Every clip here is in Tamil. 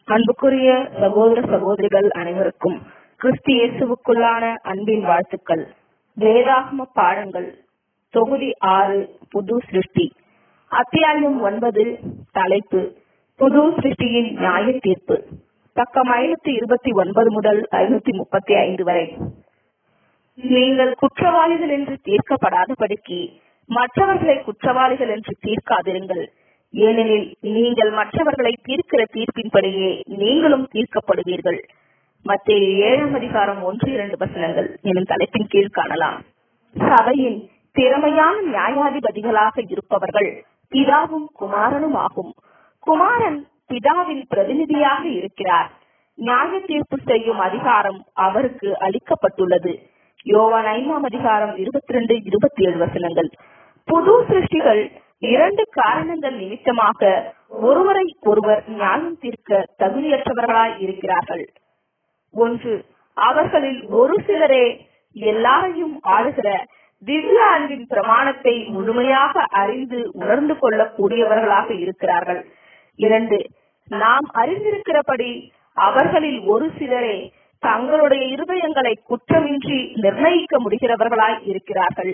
அன்புக்குரிய சகோதர சகோதரிகள் அனைவருக்கும் கிறிஸ்து இயேசுவுக்குள்ளான அன்பின் வாழ்த்துக்கள் வேதாகம பாடங்கள் தொகுதி ஆறு புது சிருஷ்டி அத்தியாயம் ஒன்பது தலைப்பு புது சிருஷ்டியின் நியாய தீர்ப்பு பக்கம் ஐநூத்தி இருபத்தி ஒன்பது முதல் ஐநூத்தி முப்பத்தி ஐந்து வரை நீங்கள் குற்றவாளிகள் என்று தீர்க்கப்படாதபடிக்கு மற்றவர்களை குற்றவாளிகள் என்று தீர்க்காதிருங்கள் ஏனெனில் நீங்கள் மற்றவர்களை தீர்க்கிற தீர்ப்பின்படியே நீங்களும் தீர்க்கப்படுவீர்கள் மத்திய ஏழாம் அதிகாரம் ஒன்று இரண்டு வசனங்கள் எனும் தலைப்பின் கீழ் காணலாம் சபையின் திறமையான நியாயாதிபதிகளாக இருப்பவர்கள் பிதாவும் குமாரனும் ஆகும் குமாரன் பிதாவின் பிரதிநிதியாக இருக்கிறார் நியாய தீர்ப்பு செய்யும் அதிகாரம் அவருக்கு அளிக்கப்பட்டுள்ளது யோவான் ஐந்தாம் அதிகாரம் இருபத்தி ரெண்டு இருபத்தி ஏழு வசனங்கள் புது சிருஷ்டிகள் இரண்டு காரணங்கள் நிமித்தமாக ஒருவரை ஒருவர் நியாயம் தீர்க்க தகுதியற்றவர்களாய் இருக்கிறார்கள் ஒன்று அவர்களில் ஒரு சிலரே எல்லாரையும் ஆளுகிற திவ்ய அன்பின் பிரமாணத்தை முழுமையாக அறிந்து உணர்ந்து கொள்ளக்கூடியவர்களாக இருக்கிறார்கள் இரண்டு நாம் அறிந்திருக்கிறபடி அவர்களில் ஒரு சிலரே தங்களுடைய இருதயங்களை குற்றமின்றி நிர்ணயிக்க முடிகிறவர்களாய் இருக்கிறார்கள்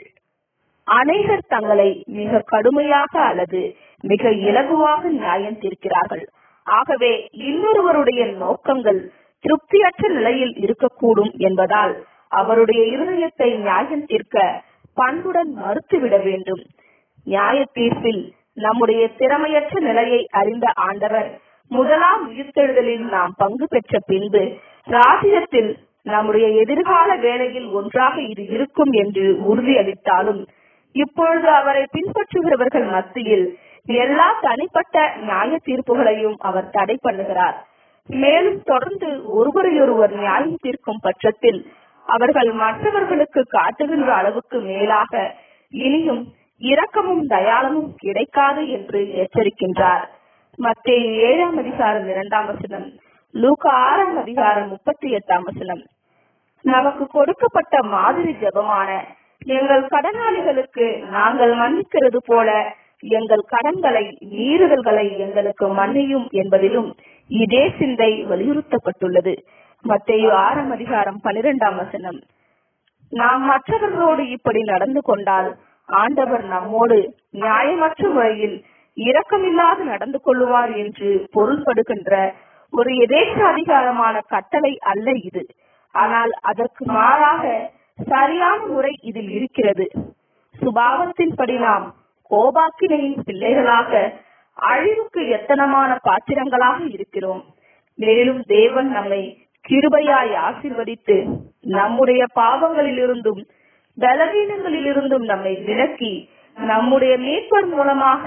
அநேகர் தங்களை மிக கடுமையாக அல்லது மிக இலகுவாக நியாயம் தீர்க்கிறார்கள் ஆகவே இன்னொருவருடைய நோக்கங்கள் திருப்தியற்ற நிலையில் இருக்கக்கூடும் என்பதால் அவருடைய இருதயத்தை நியாயம் தீர்க்க பண்புடன் மறுத்துவிட வேண்டும் நியாய தீர்ப்பில் நம்முடைய திறமையற்ற நிலையை அறிந்த ஆண்டவர் முதலாம் உயிர்த்தெழுதலில் நாம் பங்கு பெற்ற பின்பு ராஜ்யத்தில் நம்முடைய எதிர்கால வேலையில் ஒன்றாக இது இருக்கும் என்று உறுதியளித்தாலும் இப்பொழுது அவரை பின்பற்றுகிறவர்கள் மத்தியில் எல்லா தனிப்பட்ட நியாய தீர்ப்புகளையும் அவர் தடை பண்ணுகிறார் மேலும் தொடர்ந்து ஒருவரையொருவர் நியாயம் தீர்க்கும் பட்சத்தில் அவர்கள் மற்றவர்களுக்கு காட்டுகின்ற அளவுக்கு மேலாக இனியும் இரக்கமும் தயாளமும் கிடைக்காது என்று எச்சரிக்கின்றார் மத்திய ஏழாம் அதிகாரம் இரண்டாம் வசனம் லூக ஆறாம் அதிகாரம் முப்பத்தி எட்டாம் வசனம் நமக்கு கொடுக்கப்பட்ட மாதிரி ஜபமான எங்கள் கடனாளிகளுக்கு நாங்கள் மன்னிக்கிறது போல எங்கள் கடன்களை மீறுதல்களை எங்களுக்கு மன்னியும் என்பதிலும் இதே சிந்தை வலியுறுத்தப்பட்டுள்ளது மத்திய ஆறாம் அதிகாரம் பனிரெண்டாம் வசனம் நாம் மற்றவர்களோடு இப்படி நடந்து கொண்டால் ஆண்டவர் நம்மோடு நியாயமற்ற முறையில் இரக்கமில்லாது நடந்து கொள்ளுவார் என்று பொருள்படுகின்ற ஒரு எதேச்சாதிகாரமான கட்டளை அல்ல இது ஆனால் அதற்கு மாறாக சரியான முறை இதில் இருக்கிறது சுபாவத்தின்படி நாம் கோபாக்கினையின் பிள்ளைகளாக அழிவுக்கு எத்தனமான பாத்திரங்களாக இருக்கிறோம் மேலும் தேவன் நம்மை கிருபையாய் ஆசிர்வதித்து நம்முடைய பாவங்களிலிருந்தும் பலவீனங்களிலிருந்தும் நம்மை விலக்கி நம்முடைய மீட்பர் மூலமாக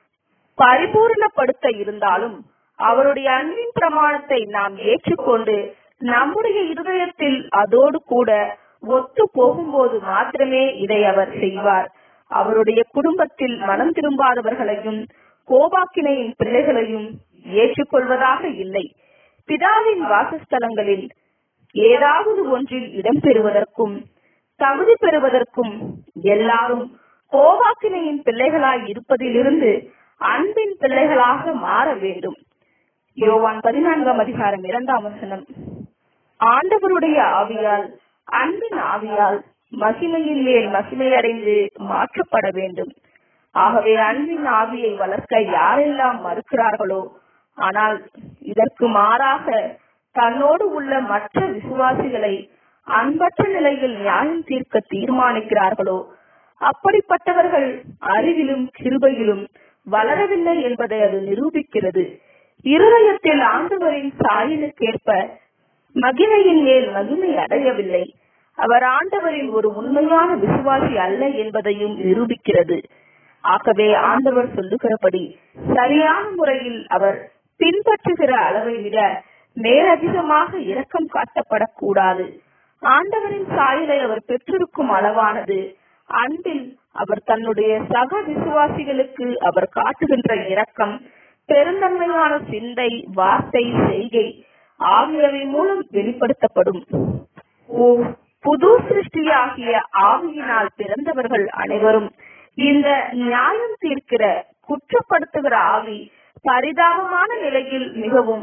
பரிபூர்ணப்படுத்த இருந்தாலும் அவருடைய அன்பின் பிரமாணத்தை நாம் ஏற்றுக்கொண்டு நம்முடைய இருதயத்தில் அதோடு கூட ஒத்து போகும்போது மாத்திரமே இதை அவர் செய்வார் அவருடைய குடும்பத்தில் மனம் திரும்பாதவர்களையும் கோபாக்கினையின் பிள்ளைகளையும் ஏற்றுக்கொள்வதாக இல்லை பிதாவின் வாசஸ்தலங்களில் ஏதாவது ஒன்றில் இடம் பெறுவதற்கும் தகுதி பெறுவதற்கும் எல்லாரும் கோபாக்கினையின் பிள்ளைகளாய் இருப்பதிலிருந்து அன்பின் பிள்ளைகளாக மாற வேண்டும் யோவான் பதினான்காம் அதிகாரம் இரண்டாம் வசனம் ஆண்டவருடைய ஆவியால் அன்பின் ஆவியால் மகிமையின் மேல் மகிமையடைந்து மாற்றப்பட வேண்டும் ஆகவே அன்பின் ஆவியை வளர்க்க யாரெல்லாம் மறுக்கிறார்களோ ஆனால் இதற்கு மாறாக தன்னோடு உள்ள மற்ற விசுவாசிகளை அன்பற்ற நிலையில் நியாயம் தீர்க்க தீர்மானிக்கிறார்களோ அப்படிப்பட்டவர்கள் அறிவிலும் கிருபையிலும் வளரவில்லை என்பதை அது நிரூபிக்கிறது இருதயத்தில் ஆண்டவரின் சாயலுக்கேற்ப மகிமையின் மேல் மகிமை அடையவில்லை அவர் ஆண்டவரின் ஒரு உண்மையான விசுவாசி அல்ல என்பதையும் நிரூபிக்கிறது ஆகவே ஆண்டவர் சொல்லுகிறபடி சரியான முறையில் அவர் பின்பற்றுகிற அளவை விட மேலதிகமாக இரக்கம் காட்டப்படக்கூடாது ஆண்டவரின் சாயலை அவர் பெற்றிருக்கும் அளவானது அன்பில் அவர் தன்னுடைய சக விசுவாசிகளுக்கு அவர் காட்டுகின்ற இரக்கம் பெருந்தன்மையான சிந்தை வார்த்தை செய்கை ஆகியவை மூலம் வெளிப்படுத்தப்படும் ஓ புது சிருஷ்டியாகிய ஆவியினால் பிறந்தவர்கள் அனைவரும் இந்த நியாயம் தீர்க்கிற குற்றப்படுத்துகிற ஆவி பரிதாபமான நிலையில் மிகவும்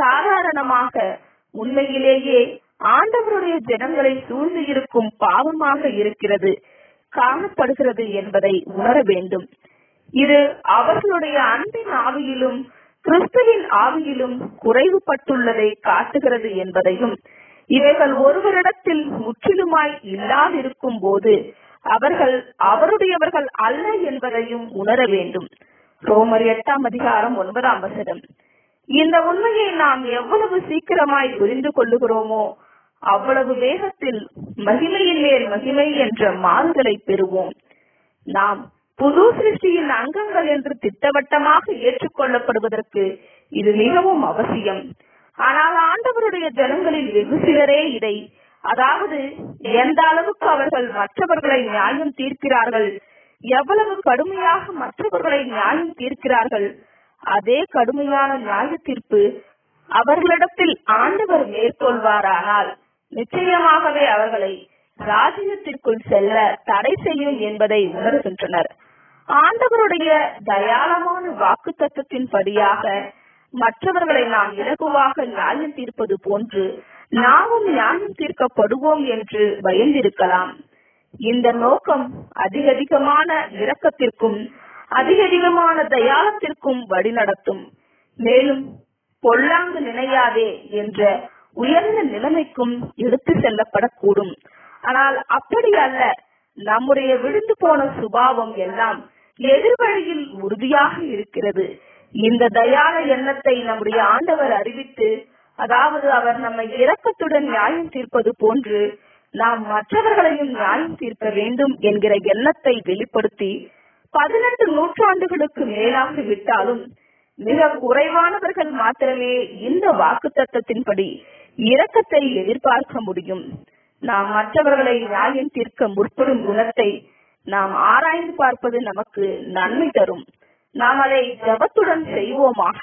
சாதாரணமாக உண்மையிலேயே ஆண்டவருடைய ஜனங்களை சூழ்ந்து இருக்கும் பாவமாக இருக்கிறது காணப்படுகிறது என்பதை உணர வேண்டும் இது அவர்களுடைய அன்பின் ஆவியிலும் கிறிஸ்துவின் ஆவியிலும் குறைவுபட்டுள்ளதை காட்டுகிறது என்பதையும் இவைகள் ஒருவரிடத்தில் முற்றிலுமாய் இல்லாதிருக்கும் போது அவர்கள் அவருடையவர்கள் அல்ல என்பதையும் உணர வேண்டும் ரோமர் எட்டாம் அதிகாரம் ஒன்பதாம் வசனம் இந்த உண்மையை நாம் எவ்வளவு சீக்கிரமாய் புரிந்து கொள்ளுகிறோமோ அவ்வளவு வேகத்தில் மகிமையின் மேல் மகிமை என்ற மாறுதலை பெறுவோம் நாம் புது சிருஷ்டியின் அங்கங்கள் என்று திட்டவட்டமாக ஏற்றுக்கொள்ளப்படுவதற்கு இது மிகவும் அவசியம் ஆனால் ஆண்டவருடைய ஜனங்களில் வெகு சிலரே இதை அதாவது எந்த அளவுக்கு அவர்கள் மற்றவர்களை நியாயம் தீர்க்கிறார்கள் எவ்வளவு கடுமையாக மற்றவர்களை நியாயம் தீர்க்கிறார்கள் அதே கடுமையான நியாய தீர்ப்பு அவர்களிடத்தில் ஆண்டவர் மேற்கொள்வாரானால் நிச்சயமாகவே அவர்களை ராஜ்யத்திற்குள் செல்ல தடை செய்யும் என்பதை உணர்கின்றனர் ஆண்டவருடைய தயாளமான வாக்கு தத்துவத்தின் படியாக மற்றவர்களை நாம் இலகுவாக நியாயம் தீர்ப்பது போன்று நாமும் நியாயம் தீர்க்கப்படுவோம் என்று பயந்திருக்கலாம் இந்த நோக்கம் அதிக அதிகமான இரக்கத்திற்கும் அதிக அதிகமான தயாளத்திற்கும் வழிநடத்தும் மேலும் பொல்லாங்கு நினையாதே என்ற உயர்ந்த நிலைமைக்கும் எடுத்து செல்லப்படக்கூடும் ஆனால் அப்படி அல்ல நம்முடைய விழுந்து போன சுபாவம் எல்லாம் எதிர்வழியில் உறுதியாக இருக்கிறது இந்த தயால எண்ணத்தை நம்முடைய ஆண்டவர் அறிவித்து அதாவது அவர் நம்மை இரக்கத்துடன் நியாயம் தீர்ப்பது போன்று நாம் மற்றவர்களையும் நியாயம் தீர்க்க வேண்டும் என்கிற எண்ணத்தை வெளிப்படுத்தி பதினெட்டு நூற்றாண்டுகளுக்கு மேலாக விட்டாலும் மிக குறைவானவர்கள் மாத்திரமே இந்த வாக்கு தத்தத்தின்படி இரக்கத்தை எதிர்பார்க்க முடியும் நாம் மற்றவர்களை நியாயம் தீர்க்க முற்படும் குணத்தை நாம் ஆராய்ந்து பார்ப்பது நமக்கு நன்மை தரும் நாம் அதை ஜபத்துடன் செய்வோமாக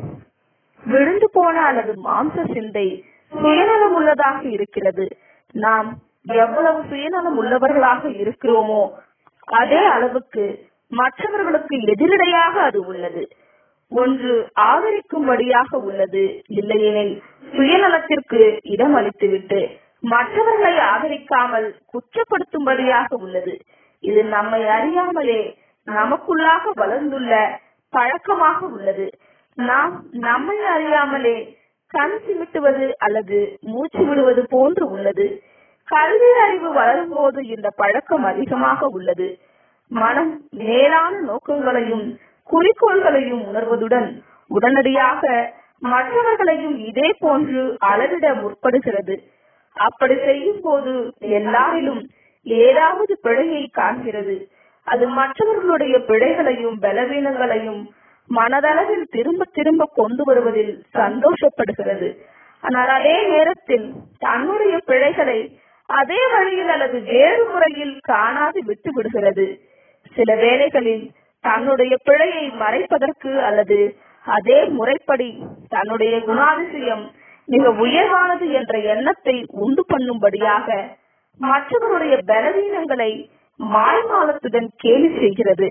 விழுந்து போன அல்லது மாம்ச சிந்தை சுயநலம் உள்ளதாக இருக்கிறது நாம் எவ்வளவு சுயநலம் உள்ளவர்களாக இருக்கிறோமோ அதே அளவுக்கு மற்றவர்களுக்கு எதிரடையாக அது உள்ளது ஒன்று ஆதரிக்கும்படியாக உள்ளது இல்லையெனில் சுயநலத்திற்கு இடம் அளித்துவிட்டு மற்றவர்களை ஆதரிக்காமல் குற்றப்படுத்தும்படியாக உள்ளது இது நம்மை அறியாமலே நமக்குள்ளாக வளர்ந்துள்ள பழக்கமாக உள்ளது நாம் நம்மை அறியாமலே கண் சிமிட்டுவது அல்லது மூச்சு விடுவது போன்று உள்ளது கல்வி அறிவு வளரும் போது இந்த பழக்கம் அதிகமாக உள்ளது மனம் மேலான நோக்கங்களையும் குறிக்கோள்களையும் உணர்வதுடன் உடனடியாக மற்றவர்களையும் இதே போன்று அளவிட முற்படுகிறது அப்படி செய்யும் போது எல்லாரிலும் ஏதாவது பிழையை காண்கிறது அது மற்றவர்களுடைய பிழைகளையும் பலவீனங்களையும் மனதளவில் திரும்ப திரும்ப கொண்டு வருவதில் சந்தோஷப்படுகிறது ஆனால் அதே நேரத்தில் தன்னுடைய பிழைகளை அதே வழியில் அல்லது வேறு முறையில் காணாது விட்டு விடுகிறது சில வேளைகளில் தன்னுடைய பிழையை மறைப்பதற்கு அல்லது அதே முறைப்படி தன்னுடைய குணாதிசயம் மிக உயர்வானது என்ற எண்ணத்தை உண்டு பண்ணும்படியாக மற்றவருடைய பலவீனங்களை மாய்மாலத்துடன் கேலி செய்கிறது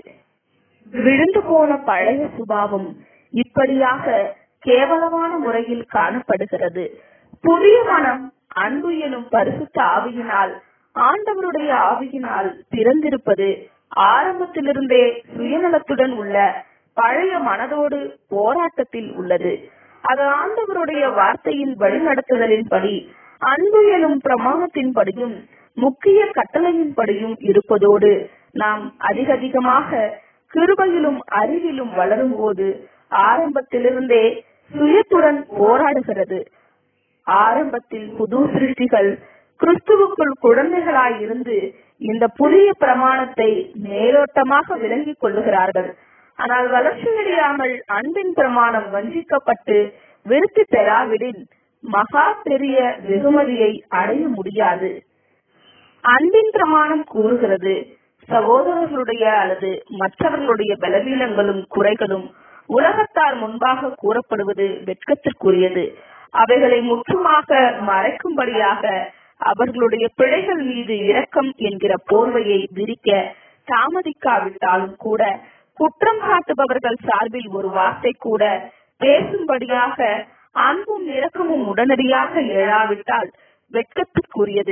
விழுந்து போன பழைய சுபாவம் இப்படியாக கேவலமான முறையில் காணப்படுகிறது புதிய மனம் அன்பு எனும் பரிசுத்த ஆவியினால் ஆண்டவருடைய ஆவியினால் பிறந்திருப்பது ஆரம்பத்திலிருந்தே சுயநலத்துடன் உள்ள பழைய மனதோடு போராட்டத்தில் உள்ளது அது ஆண்டவருடைய வார்த்தையின் வழிநடத்துதலின்படி அன்பு எனும் பிரமாணத்தின்படியும் முக்கிய கட்டளையின்படியும் இருப்பதோடு நாம் அதிக அதிகமாக கிருபையிலும் அறிவிலும் வளரும் போது ஆரம்பத்திலிருந்தே சுயத்துடன் போராடுகிறது ஆரம்பத்தில் புது சிருஷ்டிகள் கிறிஸ்துவுக்குள் குழந்தைகளாய் இருந்து இந்த புதிய பிரமாணத்தை மேலோட்டமாக விளங்கிக் கொள்ளுகிறார்கள் ஆனால் வளர்ச்சியடையாமல் அன்பின் பிரமாணம் வஞ்சிக்கப்பட்டு விருத்தி பெறாவிடின் மகா பெரிய வெகுமதியை அடைய முடியாது அன்பின் பிரமாணம் கூறுகிறது சகோதரர்களுடைய அல்லது மற்றவர்களுடைய பலவீனங்களும் குறைகளும் உலகத்தார் முன்பாக கூறப்படுவது வெட்கத்திற்குரியது அவைகளை முற்றுமாக மறைக்கும்படியாக அவர்களுடைய பிழைகள் மீது இரக்கம் என்கிற போர்வையை விரிக்க தாமதிக்காவிட்டாலும் கூட குற்றம் காட்டுபவர்கள் சார்பில் ஒரு வார்த்தை கூட பேசும்படியாக அன்பும் இரக்கமும் உடனடியாக எழாவிட்டால் வெட்கத்துக்குரியது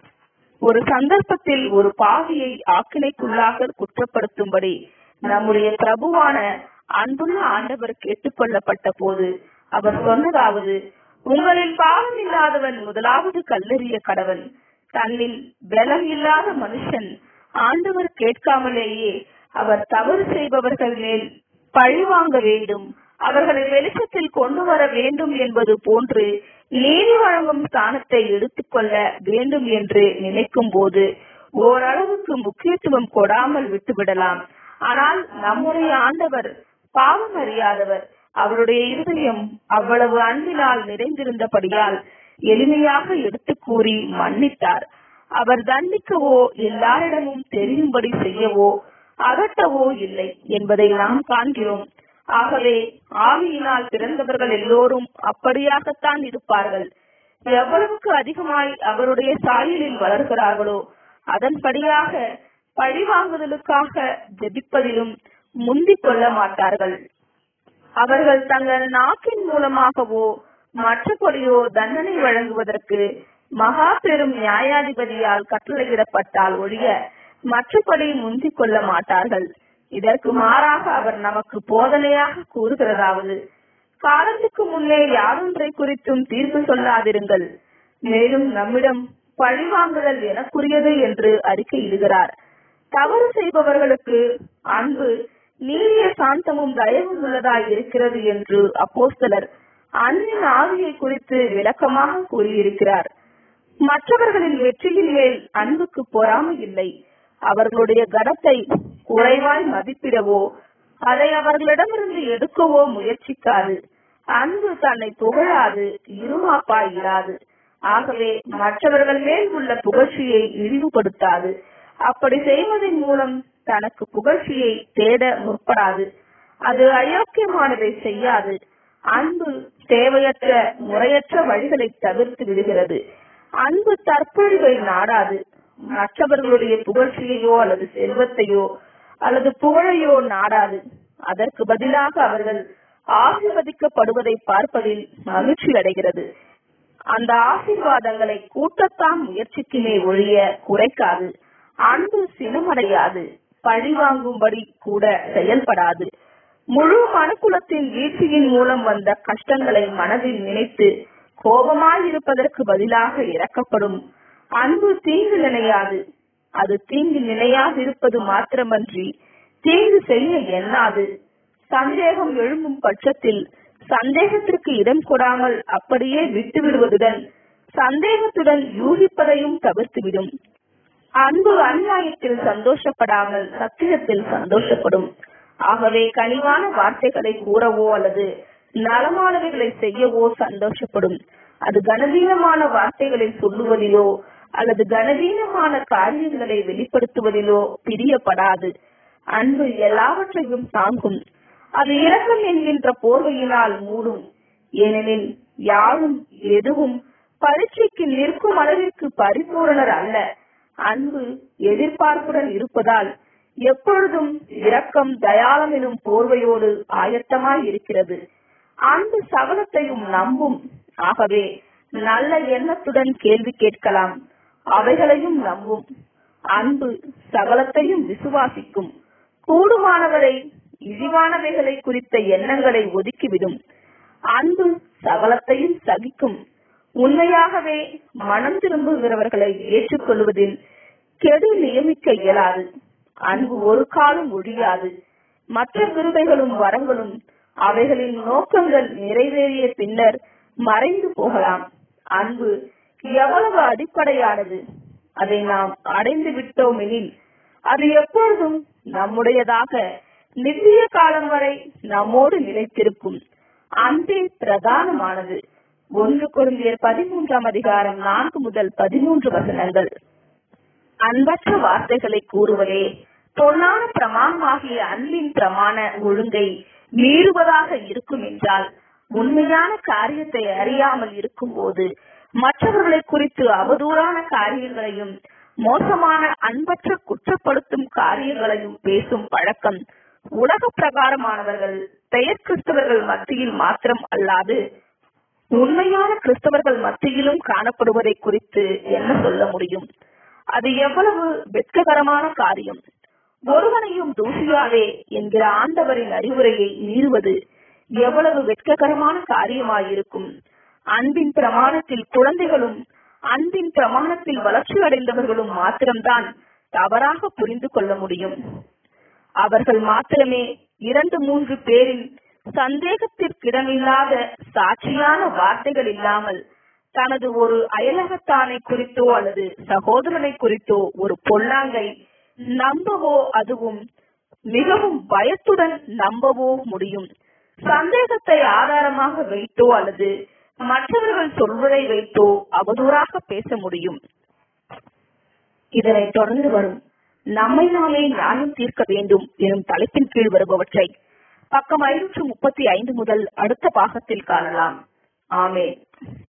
ஒரு சந்தர்ப்பத்தில் ஒரு பாவியை ஆக்கினைக்குள்ளாக குற்றப்படுத்தும்படி நம்முடைய பிரபுவான அன்புள்ள ஆண்டவர் கேட்டுக்கொள்ளப்பட்ட போது அவர் சொன்னதாவது உங்களில் பாவம் இல்லாதவன் முதலாவது கல்லறிய கடவன் தன்னில் பலம் இல்லாத மனுஷன் ஆண்டவர் கேட்காமலேயே அவர் தவறு செய்பவர்கள் மேல் பழிவாங்க வேண்டும் அவர்களை வெளிச்சத்தில் கொண்டு வர வேண்டும் என்பது போன்று நீதி வழங்கும் ஸ்தானத்தை எடுத்துக்கொள்ள வேண்டும் என்று நினைக்கும் போது ஓரளவுக்கு முக்கியத்துவம் கொடாமல் விட்டுவிடலாம் ஆனால் நம்முடைய ஆண்டவர் பாவம் அறியாதவர் அவருடைய இருதயம் அவ்வளவு அன்பினால் நிறைந்திருந்தபடியால் எளிமையாக எடுத்து கூறி மன்னித்தார் அவர் தண்டிக்கவோ எல்லாரிடமும் தெரியும்படி செய்யவோ அகற்றவோ இல்லை என்பதை நாம் காண்கிறோம் ஆகவே ஆவியினால் பிறந்தவர்கள் எல்லோரும் அப்படியாகத்தான் இருப்பார்கள் எவ்வளவுக்கு அதிகமாய் அவருடைய சாயலில் வளர்கிறார்களோ அதன்படியாக பழிவாங்குதலுக்காக ஜெபிப்பதிலும் முந்திக் கொள்ள மாட்டார்கள் அவர்கள் தங்கள் நாக்கின் மூலமாகவோ மற்றபடியோ தண்டனை வழங்குவதற்கு மகா பெரும் நியாயாதிபதியால் கட்டளையிடப்பட்டால் ஒழிய மற்றபடி முந்திக் கொள்ள மாட்டார்கள் இதற்கு மாறாக அவர் நமக்கு போதனையாக கூறுகிறதாவது காலத்துக்கு முன்னே யாரொன்றை குறித்தும் தீர்ப்பு சொல்லாதிருங்கள் மேலும் நம்மிடம் பழிவாங்குதல் எனக்குரியது என்று அறிக்கையிடுகிறார் தவறு செய்பவர்களுக்கு அன்பு நீடிய சாந்தமும் தயவும் உள்ளதாய் இருக்கிறது என்று அப்போஸ்தலர் அன்பின் ஆவியை குறித்து விளக்கமாக கூறியிருக்கிறார் மற்றவர்களின் வெற்றியின் மேல் அன்புக்கு பொறாமை இல்லை அவர்களுடைய கனத்தை குறைவாய் மதிப்பிடவோ அதை அவர்களிடமிருந்து எடுக்கவோ முயற்சிக்காது அன்பு தன்னை புகழாது இருமாப்பாய் இராது ஆகவே மற்றவர்கள் மேல் உள்ள புகழ்ச்சியை இழிவுபடுத்தாது அப்படி செய்வதன் மூலம் தனக்கு புகழ்ச்சியை தேட முற்படாது அது அயோக்கியமானதை செய்யாது அன்பு தேவையற்ற முறையற்ற வழிகளை தவிர்த்து விடுகிறது அன்பு தற்பொழிவை நாடாது மற்றவர்களுடைய புகழ்ச்சியையோ அல்லது செல்வத்தையோ அல்லது புகழையோ நாடாது அதற்கு பதிலாக அவர்கள் ஆசீர்வதிக்கப்படுவதை பார்ப்பதில் மகிழ்ச்சி அடைகிறது அந்த ஆசீர்வாதங்களை கூட்டத்தான் முயற்சிக்குமே ஒழிய குறைக்காது அன்பு சினமடையாது பழிவாங்கும்படி கூட செயல்படாது முழு மனுக்குலத்தின் வீழ்ச்சியின் மூலம் வந்த கஷ்டங்களை மனதில் நினைத்து கோபமாயிருப்பதற்கு பதிலாக இறக்கப்படும் அன்பு தீங்கு நினையாது அது தீங்கு நினையாதிருப்பது மாத்திரமன்றி தீங்கு செய்ய எண்ணாது சந்தேகம் எழும்பும் பட்சத்தில் சந்தேகத்திற்கு இடம் கொடாமல் அப்படியே விட்டு விடுவதுடன் சந்தேகத்துடன் யூகிப்பதையும் தவிர்த்துவிடும் அன்பு அநியாயத்தில் சந்தோஷப்படாமல் சத்தியத்தில் சந்தோஷப்படும் ஆகவே கனிவான வார்த்தைகளை கூறவோ அல்லது நலமானவைகளை செய்யவோ சந்தோஷப்படும் அது கனவீனமான வார்த்தைகளை சொல்லுவதிலோ அல்லது கனவீனமான காரியங்களை வெளிப்படுத்துவதிலோ பிரியப்படாது அன்பு எல்லாவற்றையும் தாங்கும் அது இரக்கம் என்கின்ற போர்வையினால் மூடும் ஏனெனில் யாரும் எதுவும் பரீட்சைக்கு நிற்கும் அளவிற்கு பரிபூரணர் அல்ல அன்பு எதிர்பார்ப்புடன் இருப்பதால் எப்பொழுதும் இரக்கம் தயாளம் எனும் போர்வையோடு ஆயத்தமாய் இருக்கிறது அன்பு சகலத்தையும் நம்பும் ஆகவே நல்ல எண்ணத்துடன் கேள்வி கேட்கலாம் அவைகளையும் நம்பும் அன்பு சகலத்தையும் விசுவாசிக்கும் கூடுமானவரை இழிவானவைகளை குறித்த எண்ணங்களை ஒதுக்கிவிடும் அன்பு சகலத்தையும் சகிக்கும் உண்மையாகவே மனம் திரும்புகிறவர்களை ஏற்றுக்கொள்வதில் கெடு நியமிக்க இயலாது அன்பு ஒரு காலம் ஒழியாது மற்ற விருதைகளும் வரங்களும் அவைகளின் நோக்கங்கள் நிறைவேறிய பின்னர் மறைந்து போகலாம் அன்பு எவ்வளவு அடிப்படையானது அதை நாம் அடைந்து விட்டோம் எனில் அது எப்பொழுதும் நம்முடையதாக நித்திய காலம் வரை நம்மோடு நிலைத்திருக்கும் அன்பே பிரதானமானது ஒன்று குருந்தியர் பதிமூன்றாம் அதிகாரம் நான்கு முதல் பதிமூன்று வசனங்கள் அன்பற்ற வார்த்தைகளை கூறுவதே பொன்னான பிரமாணமாகிய அன்பின் பிரமாண ஒழுங்கை மீறுவதாக இருக்கும் என்றால் உண்மையான காரியத்தை அறியாமல் இருக்கும் போது மற்றவர்களை குறித்து அவதூறான காரியங்களையும் மோசமான அன்பற்ற குற்றப்படுத்தும் காரியங்களையும் பேசும் பழக்கம் உலக பிரகாரமானவர்கள் பெயர் கிறிஸ்தவர்கள் மத்தியில் மாத்திரம் அல்லாது உண்மையான கிறிஸ்தவர்கள் மத்தியிலும் காணப்படுவதை குறித்து என்ன சொல்ல முடியும் அது எவ்வளவு வெட்ககரமான காரியம் ஒருவனையும் தூசியாதே என்கிற ஆண்டவரின் அறிவுரையை மீறுவது எவ்வளவு வெட்ககரமான காரியமாயிருக்கும் அன்பின் பிரமாணத்தில் குழந்தைகளும் அன்பின் பிரமாணத்தில் வளர்ச்சி அடைந்தவர்களும் மாத்திரம்தான் தவறாக புரிந்து கொள்ள முடியும் அவர்கள் மாத்திரமே இரண்டு மூன்று பேரின் சந்தேகத்திற்கிடமில்லாத சாட்சியான வார்த்தைகள் இல்லாமல் தனது ஒரு அயலகத்தானை குறித்தோ அல்லது சகோதரனை குறித்தோ ஒரு பொல்லாங்கை நம்பவோ அதுவும் மிகவும் பயத்துடன் நம்பவோ முடியும் சந்தேகத்தை ஆதாரமாக வைத்தோ அல்லது மற்றவர்கள் சொல்வதை வைத்தோ அவதூறாக பேச முடியும் இதனை தொடர்ந்து வரும் நம்மை நாமே நியாயம் தீர்க்க வேண்டும் எனும் தலைப்பின் கீழ் வருபவற்றை பக்கம் ஐநூற்று முப்பத்தி ஐந்து முதல் அடுத்த பாகத்தில் காணலாம் ஆமே